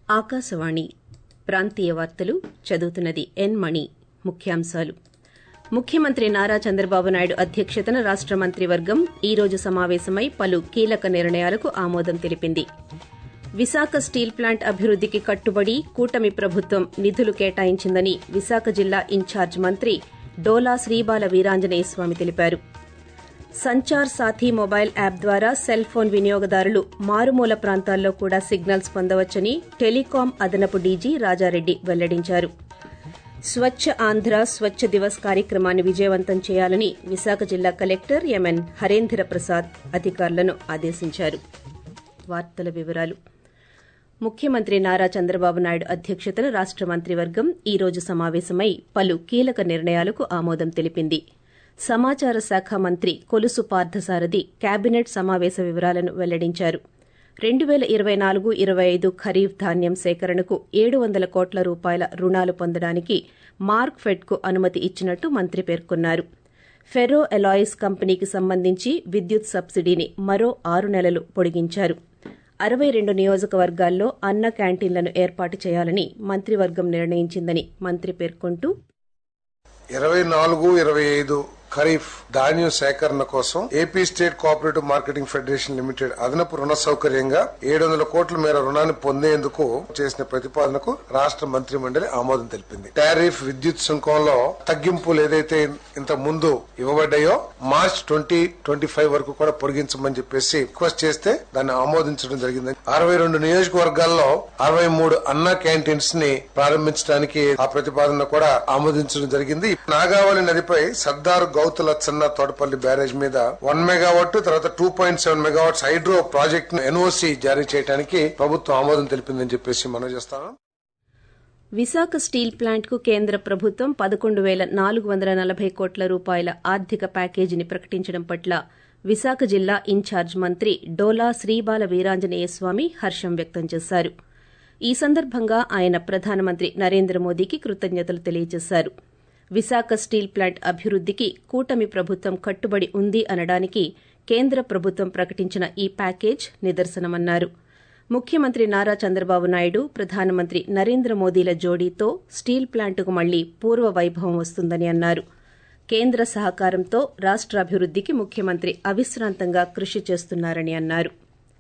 ఆకాశవాణి ప్రాంతీయ వార్తలు చదువుతున్నది ఎన్ మణి ముఖ్యాంశాలు ముఖ్యమంత్రి నారా చంద్రబాబు నాయుడు అధ్యక్షతన రాష్ట మంత్రివర్గం ఈ రోజు సమావేశమై పలు కీలక నిర్ణయాలకు ఆమోదం తెలిపింది విశాఖ స్టీల్ ప్లాంట్ అభివృద్దికి కట్టుబడి కూటమి ప్రభుత్వం నిధులు కేటాయించిందని విశాఖ జిల్లా ఇన్ఛార్జ్ మంత్రి డోలా శ్రీబాల వీరాంజనేయ స్వామి తెలిపారు సంచార్ సాథీ మొబైల్ యాప్ ద్వారా సెల్ ఫోన్ వినియోగదారులు మారుమూల ప్రాంతాల్లో కూడా సిగ్నల్స్ పొందవచ్చని టెలికాం అదనపు డీజీ రాజారెడ్డి వెల్లడించారు స్వచ్ఛ ఆంధ్ర స్వచ్ఛ దివస్ కార్యక్రమాన్ని విజయవంతం చేయాలని విశాఖ జిల్లా కలెక్టర్ ఎంఎన్ హరేంద్ర ప్రసాద్ అధికారులను ఆదేశించారు వార్తల వివరాలు ముఖ్యమంత్రి నారా చంద్రబాబు నాయుడు అధ్యక్షతన రాష్ట మంత్రివర్గం ఈ రోజు సమావేశమై పలు కీలక నిర్ణయాలకు ఆమోదం తెలిపింది సమాచార శాఖ మంత్రి కొలుసు పార్థసారథి కేబినెట్ సమావేశ వివరాలను వెల్లడించారు రెండు పేల ఇరవై నాలుగు ఇరవై ఐదు ఖరీఫ్ ధాన్యం సేకరణకు ఏడు వందల కోట్ల రూపాయల రుణాలు పొందడానికి మార్క్ ఫెడ్కు అనుమతి ఇచ్చినట్టు మంత్రి పేర్కొన్నారు ఫెర్రో ఎలాయిస్ కంపెనీకి సంబంధించి విద్యుత్ సబ్సిడీని మరో ఆరు నెలలు పొడిగించారు అరవై రెండు నియోజకవర్గాల్లో అన్న క్యాంటీన్లను ఏర్పాటు చేయాలని మంత్రివర్గం నిర్ణయించిందని మంత్రి పేర్కొంటూ ఇరవై నాలుగు ఇరవై ఐదు ఖరీఫ్ ధాన్యం సేకరణ కోసం AP state cooperative marketing federation limited అదనపు రుణ సౌకర్యంగా ఏడు వందల కోట్ల మేర రుణాన్ని పొందేందుకు చేసిన ప్రతిపాదనకు రాష్ట మంత్రి మండలి ఆమోదం తెలిపింది టారిఫ్ విద్యుత్ సుంకంలో తగ్గింపులు ఏదైతే ఇంత ముందు ఇవ్వబడ్డాయో మార్చ్ ట్వంటీ ట్వంటీ ఫైవ్ వరకు కూడా పొడిగించమని చెప్పేసి రిక్వెస్ట్ చేస్తే దాన్ని ఆమోదించడం జరిగింది అరవై రెండు నియోజకవర్గాల్లో అరవై మూడు అన్నా క్యాంటీన్స్ ని ప్రారంభించడానికి ఆ ప్రతిపాదన కూడా ఆమోదించడం జరిగింది నాగావళి నదిపై సర్దార్ గౌతుల చిన్న తోటపల్లి బ్యారేజ్ మీద వన్ మెగావాట్ తర్వాత two point seven megawatts hydro project ను ఎన్ఓసి జారీ చేయడానికి ప్రభుత్వం ఆమోదం తెలిపిందని చెప్పేసి మనం చేస్తాను విశాఖ స్టీల్ ప్లాంట్కు కేంద్ర ప్రభుత్వం పదకొండు పేల నాలుగు వందల నలభై కోట్ల రూపాయల ఆర్థిక ప్యాకేజీని ప్రకటించడం పట్ల విశాఖ జిల్లా ఇన్ఛార్జ్ మంత్రి డోలా శ్రీబాల వీరాంజనేయ స్వామి హర్షం వ్యక్తం చేశారు ఈ సందర్భంగా ఆయన ప్రధానమంత్రి నరేంద్ర మోదీకి కృతజ్ఞతలు తెలియజేశారు విశాఖ స్టీల్ ప్లాంట్ అభివృద్దికి కూటమి ప్రభుత్వం కట్టుబడి ఉంది అనడానికి కేంద్ర ప్రభుత్వం ప్రకటించిన ఈ ప్యాకేజ్ నిదర్శనమన్నారు ముఖ్యమంత్రి నారా చంద్రబాబు నాయుడు ప్రధానమంత్రి నరేంద్ర మోదీల జోడీతో స్టీల్ ప్లాంటుకు మళ్లీ పూర్వ వైభవం వస్తుందని అన్నారు కేంద్ర సహకారంతో రాష్టాభివృద్దికి ముఖ్యమంత్రి అవిశ్రాంతంగా కృషి చేస్తున్నారని అన్నారు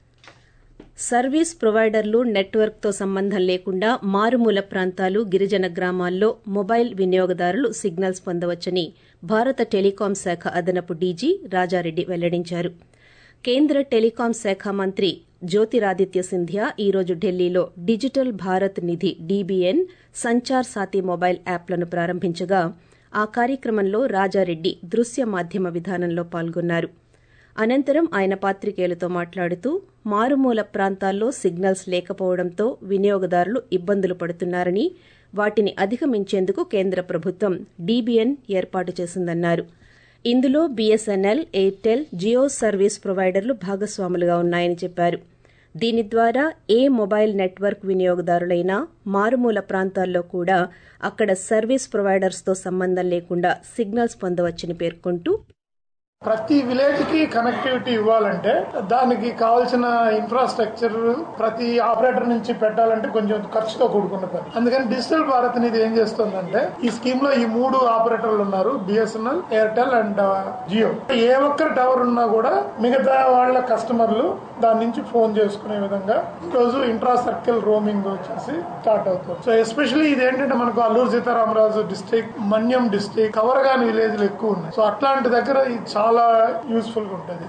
సర్వీస్ ప్రొవైడర్లు నెట్వర్క్తో సంబంధం లేకుండా మారుమూల ప్రాంతాలు గిరిజన గ్రామాల్లో మొబైల్ వినియోగదారులు సిగ్నల్స్ పొందవచ్చని భారత టెలికాం శాఖ అదనపు డీజీ రాజారెడ్డి వెల్లడించారు కేంద్ర టెలికాం శాఖ మంత్రి జ్యోతిరాదిత్య సింధియా ఈ రోజు ఢిల్లీలో digital Bharat Nidhi DBN Sanchar Saathi mobile యాప్లను ప్రారంభించగా ఆ కార్యక్రమంలో రాజారెడ్డి దృశ్య మాధ్యమ విధానంలో పాల్గొన్నారు అనంతరం ఆయన పాత్రికేయులతో మాట్లాడుతూ మారుమూల ప్రాంతాల్లో సిగ్నల్స్ లేకపోవడంతో వినియోగదారులు ఇబ్బందులు పడుతున్నారని వాటిని అధిగమించేందుకు కేంద్ర ప్రభుత్వం డీబీఎన్ ఏర్పాటు చేసిందన్నారు ఇందులో బీఎస్ఎన్ఎల్ ఎయిర్టెల్ జియో సర్వీస్ ప్రొవైడర్లు భాగస్వాములుగా ఉన్నాయని చెప్పారు దీని ద్వారా ఏ మొబైల్ నెట్వర్క్ వినియోగదారులైనా మారుమూల ప్రాంతాల్లో కూడా అక్కడ సర్వీస్ ప్రొవైడర్స్తో సంబంధం లేకుండా సిగ్నల్స్ పొందవచ్చని పేర్కొంటూ ప్రతి విలేజ్ కి కనెక్టివిటీ ఇవ్వాలంటే దానికి కావాల్సిన ఇన్ఫ్రాస్ట్రక్చర్ ప్రతి ఆపరేటర్ నుంచి పెట్టాలంటే కొంచెం ఖర్చుతో కూడుకున్న పని అందుకని డిజిటల్ భారత్ అనేది ఏం చేస్తుందంటే ఈ స్కీమ్ లో ఈ మూడు ఆపరేటర్లు ఉన్నారు బిఎస్ఎన్ఎల్ ఎయిర్టెల్ అండ్ జియో ఏ ఒక్కరి టవర్ ఉన్నా కూడా మిగతా వాళ్ళ కస్టమర్లు దాని నుంచి ఫోన్ చేసుకునే విధంగా ఈరోజు ఇంట్రా సర్కిల్ రోమింగ్ వచ్చేసి స్టార్ట్ అవుతుంది సో ఎస్పెషల్లీ ఇది ఏంటంటే మనకు Alluri Sitaramaraju district Manyam district cover కాని విలేజ్లు ఎక్కువ ఉన్నాయి సో అట్లాంటి దగ్గర ఇది చాలా యూస్ఫుల్ గా ఉంటుంది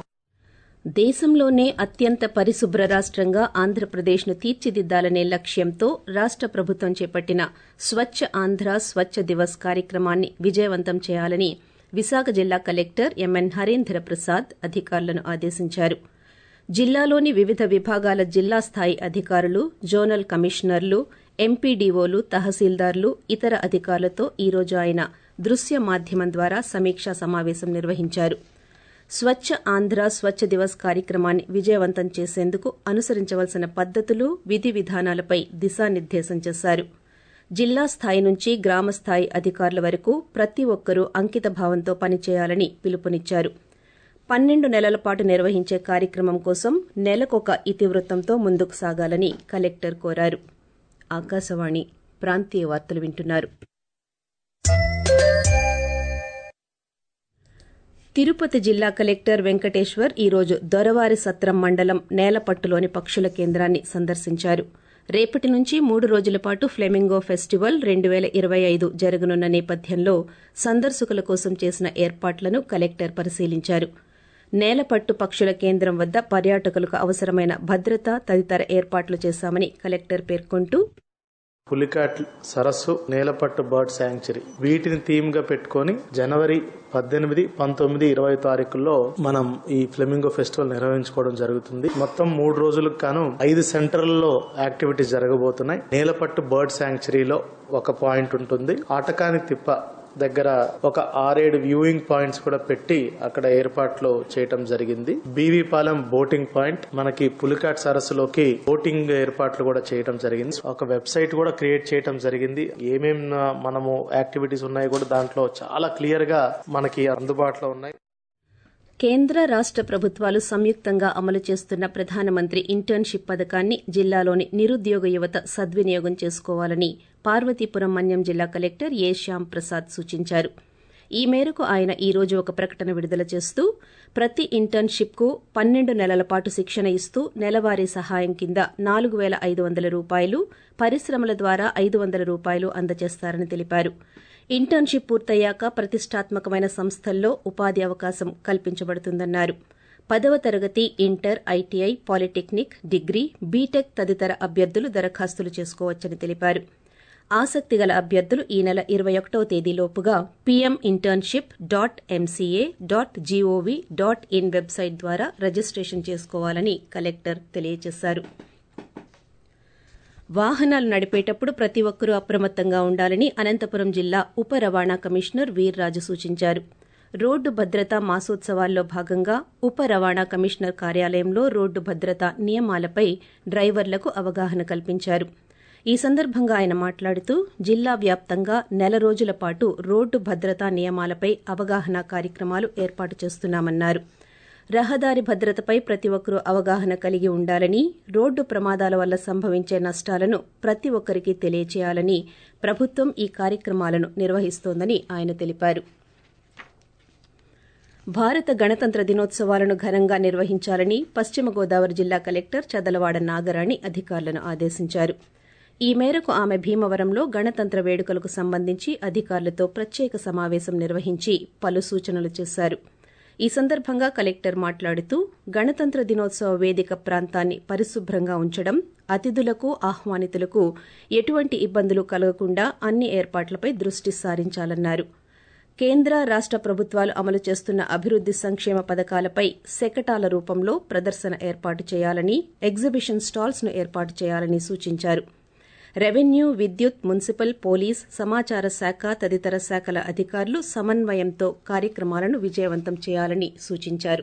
దేశంలోనే అత్యంత పరిశుభ్ర రాష్టంగా ఆంధ్రప్రదేశ్ను తీర్చిదిద్దాలనే లక్ష్యంతో రాష్ట ప్రభుత్వం చేపట్టిన స్వచ్ఛ ఆంధ్ర స్వచ్ఛ దివస్ కార్యక్రమాన్ని విజయవంతం చేయాలని విశాఖ జిల్లా కలెక్టర్ ఎంఎన్ హరేంద్ర ప్రసాద్ అధికారులను ఆదేశించారు జిల్లాలోని వివిధ విభాగాల జిల్లా స్థాయి అధికారులు జోనల్ కమిషనర్లు ఎంపీడీఓలు తహసీల్దార్లు ఇతర అధికారులతో ఈ రోజు ఆయన దృశ్య మాధ్యమం ద్వారా సమీక్షా సమావేశం నిర్వహించారు స్వచ్ఛ ఆంధ్ర స్వచ్ఛ దివస్ కార్యక్రమాన్ని విజయవంతం చేసేందుకు అనుసరించవలసిన పద్దతులు విధి విధానాలపై దిశానిర్దేశం చేశారు జిల్లా స్థాయి నుంచి గ్రామ స్థాయి అధికారుల వరకు ప్రతి ఒక్కరూ అంకిత భావంతో పనిచేయాలని పిలుపునిచ్చారు పన్నెండు నెలల పాటు నిర్వహించే కార్యక్రమం కోసం నెలకొక ఇతివృత్తంతో ముందుకు సాగాలని కలెక్టర్ కోరారు ఆకాశవాణి ప్రాంతీయ వార్తలు వింటున్నారు తిరుపతి జిల్లా కలెక్టర్ వెంకటేశ్వర్ ఈరోజు దొరవారి సత్రం మండలం నేలపట్టులోని పక్షుల కేంద్రాన్ని సందర్శించారు రేపటి నుంచి మూడు రోజుల పాటు ఫ్లెమింగో ఫెస్టివల్ రెండు పేల ఇరవై ఐదు జరగనున్న నేపథ్యంలో సందర్శకుల కోసం చేసిన ఏర్పాట్లను కలెక్టర్ పరిశీలించారు నేలపట్టు పక్షుల కేంద్రం వద్ద పర్యాటకులకు అవసరమైన భద్రత తదితర ఏర్పాట్లు చేశామని కలెక్టర్ పేర్కొంటూ పులికాట్ సరస్సు నేలపట్టు బర్డ్ శాంక్చురీ వీటిని థీమ్ గా పెట్టుకొని జనవరి పద్దెనిమిది పంతొమ్మిది ఇరవై తారీఖుల్లో మనం ఈ ఫ్లెమింగో ఫెస్టివల్ నిర్వహించుకోవడం జరుగుతుంది మొత్తం మూడు రోజులకు గాను ఐదు సెంటర్లలో యాక్టివిటీస్ జరగబోతున్నాయి నేలపట్టు బర్డ్ శాంక్చురీలో ఒక పాయింట్ ఉంటుంది ఆటకాని తిప్ప దగ్గర ఒక ఆరేడు వ్యూయింగ్ పాయింట్స్ కూడా పెట్టి అక్కడ ఏర్పాట్లు చేయటం జరిగింది బీవీపాలెం బోటింగ్ పాయింట్ మనకి పులికాట్ సరస్సులోకి బోటింగ్ ఏర్పాట్లు కూడా చేయటం జరిగింది ఒక వెబ్సైట్ కూడా క్రియేట్ చేయటం జరిగింది ఏమేం మనము యాక్టివిటీస్ ఉన్నాయో కూడా దాంట్లో చాలా క్లియర్ గా మనకి అందుబాటులో ఉన్నాయి కేంద్ర రాష్ట ప్రభుత్వాలు సంయుక్తంగా అమలు చేస్తున్న ప్రధానమంత్రి ఇంటర్న్షిప్ పథకాన్ని జిల్లాలోని నిరుద్యోగ యువత సద్వినియోగం చేసుకోవాలని పార్వతీపురం మన్యం జిల్లా కలెక్టర్ ఏ శ్యాం ప్రసాద్ సూచించారు ఈ మేరకు ఆయన ఈ రోజు ఒక ప్రకటన విడుదల చేస్తూ ప్రతి ఇంటర్న్షిప్ కు పన్నెండు నెలల పాటు శిక్షణ ఇస్తూ నెలవారీ సహాయం కింద నాలుగు పేల ఐదు వందల రూపాయలు పరిశ్రమల ద్వారా ఐదు వందల రూపాయలు అందజేస్తారని తెలిపారు ఇంటర్న్షిప్ పూర్తయ్యాక ప్రతిష్టాత్మకమైన సంస్థల్లో ఉపాధి అవకాశం కల్పించబడుతుందన్నారు పదవ తరగతి inter ITI polytechnic degree BTech తదితర అభ్యర్థులు దరఖాస్తులు చేసుకోవచ్చని తెలిపారు ఆసక్తి గల అభ్యర్థులు ఈ నెల ఇరవై ఒకటవ తేదీలోపుగా PM internship dot MCA dot GOV dot in website ద్వారా రిజిస్ట్రేషన్ చేసుకోవాలని కలెక్టర్ తెలియజేశారు వాహనాలు నడిపేటప్పుడు ప్రతి ఒక్కరూ అప్రమత్తంగా ఉండాలని అనంతపురం జిల్లా ఉప రవాణా కమిషనర్ వీర్రాజు సూచించారు రోడ్డు భద్రత మాసోత్సవాల్లో భాగంగా ఉప రవాణా కమిషనర్ కార్యాలయంలో రోడ్డు భద్రత నియమాలపై డ్రైవర్లకు అవగాహన కల్పించారు ఈ సందర్భంగా ఆయన మాట్లాడుతూ జిల్లా వ్యాప్తంగా నెల రోజుల పాటు రోడ్డు భద్రతా నియమాలపై అవగాహన కార్యక్రమాలు ఏర్పాటు చేస్తున్నామన్నారు రహదారి భద్రతపై ప్రతి ఒక్కరూ అవగాహన కలిగి ఉండాలని రోడ్డు ప్రమాదాల వల్ల సంభవించే నష్టాలను ప్రతి ఒక్కరికి తెలియచేయాలని ప్రభుత్వం ఈ కార్యక్రమాలను నిర్వహిస్తోందని ఆయన తెలిపారు భారత గణతంత్ర దినోత్సవాలను ఘనంగా నిర్వహించాలని పశ్చిమ గోదావరి జిల్లా కలెక్టర్ చదలవాడ నాగరాణి అధికారులను ఆదేశించారు ఈ మేరకు ఆమె భీమవరంలో గణతంత్ర వేడుకలకు సంబంధించి అధికారులతో ప్రత్యేక సమావేశం నిర్వహించి పలు సూచనలు చేశారు ఈ సందర్భంగా కలెక్టర్ మాట్లాడుతూ గణతంత్ర దినోత్సవ వేదిక ప్రాంతాన్ని పరిశుభ్రంగా ఉంచడం అతిథులకు ఆహ్వానితులకు ఎటువంటి ఇబ్బందులు కలగకుండా అన్ని ఏర్పాట్లపై దృష్టి సారించాలన్నారు కేంద్ర రాష్ట ప్రభుత్వాలు అమలు చేస్తున్న అభివృద్ది సంక్షేమ పథకాలపై శకటాల రూపంలో ప్రదర్శన ఏర్పాటు చేయాలని ఎగ్జిబిషన్ స్టాల్స్ ను ఏర్పాటు చేయాలని సూచించారు రెవెన్యూ విద్యుత్ మున్సిపల్ పోలీస్ సమాచార శాఖ తదితర శాఖల అధికారులు సమన్వయంతో కార్యక్రమాలను విజయవంతం చేయాలని సూచించారు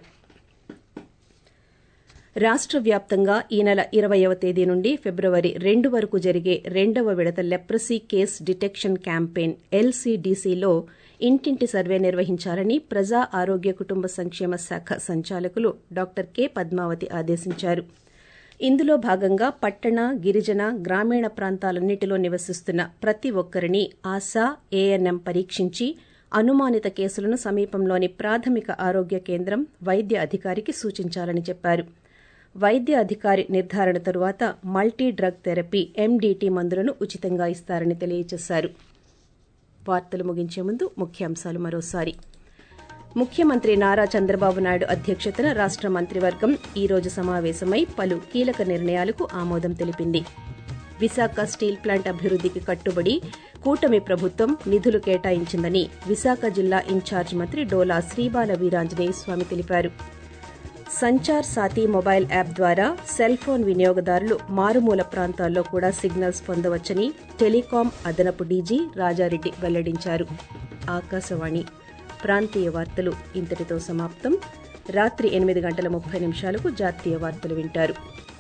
రాష్ట వ్యాప్తంగా ఈ నెల ఇరవయవ తేదీ నుండి ఫిబ్రవరి రెండు వరకు జరిగే రెండవ విడత లెప్రసీ కేస్ డిటెక్షన్ క్యాంపెయిన్ ఎల్సీడీసీలో ఇంటింటి సర్వే నిర్వహించాలని ప్రజా ఆరోగ్య కుటుంబ సంక్షేమ శాఖ సంచాలకులు డాక్టర్ కె పద్మావతి ఆదేశించారు ఇందులో భాగంగా పట్టణ గిరిజన గ్రామీణ ప్రాంతాలన్నిటిలో నివసిస్తున్న ప్రతి ఒక్కరిని ఆశా ఏఎన్ఎం పరీక్షించి అనుమానిత కేసులను సమీపంలోని ప్రాథమిక ఆరోగ్య కేంద్రం వైద్య అధికారికి సూచించాలని చెప్పారు వైద్య అధికారి నిర్ధారణ తరువాత మల్టీ డ్రగ్ థెరపీ ఎండీటీ మందులను ఉచితంగా ఇస్తారని తెలియజేశారు వార్తలు ముగించే ముందు ముఖ్యాంశాలు మరోసారి ముఖ్యమంత్రి నారా చంద్రబాబు నాయుడు అధ్యక్షతన రాష్ట మంత్రివర్గం ఈ రోజు సమావేశమై పలు కీలక నిర్ణయాలకు ఆమోదం తెలిపింది విశాఖ స్టీల్ ప్లాంట్ అభివృద్దికి కట్టుబడి కూటమి ప్రభుత్వం నిధులు కేటాయించిందని విశాఖ జిల్లా ఇన్ఛార్జ్ మంత్రి డోలా శ్రీబాల వీరాంజనేయ స్వామి తెలిపారు సంచార్ సాతి మొబైల్ యాప్ ద్వారా సెల్ ఫోన్ వినియోగదారులు మారుమూల ప్రాంతాల్లో కూడా సిగ్నల్స్ పొందవచ్చని టెలికాం అదనపు డీజీ రాజారెడ్డి వెల్లడించారు ఆకాశవాణి ప్రాంతీయ వార్తలు ఇంతటితో సమాప్తం రాత్రి ఎనిమిది గంటల ముప్పై నిమిషాలకు జాతీయ వార్తలు వింటారు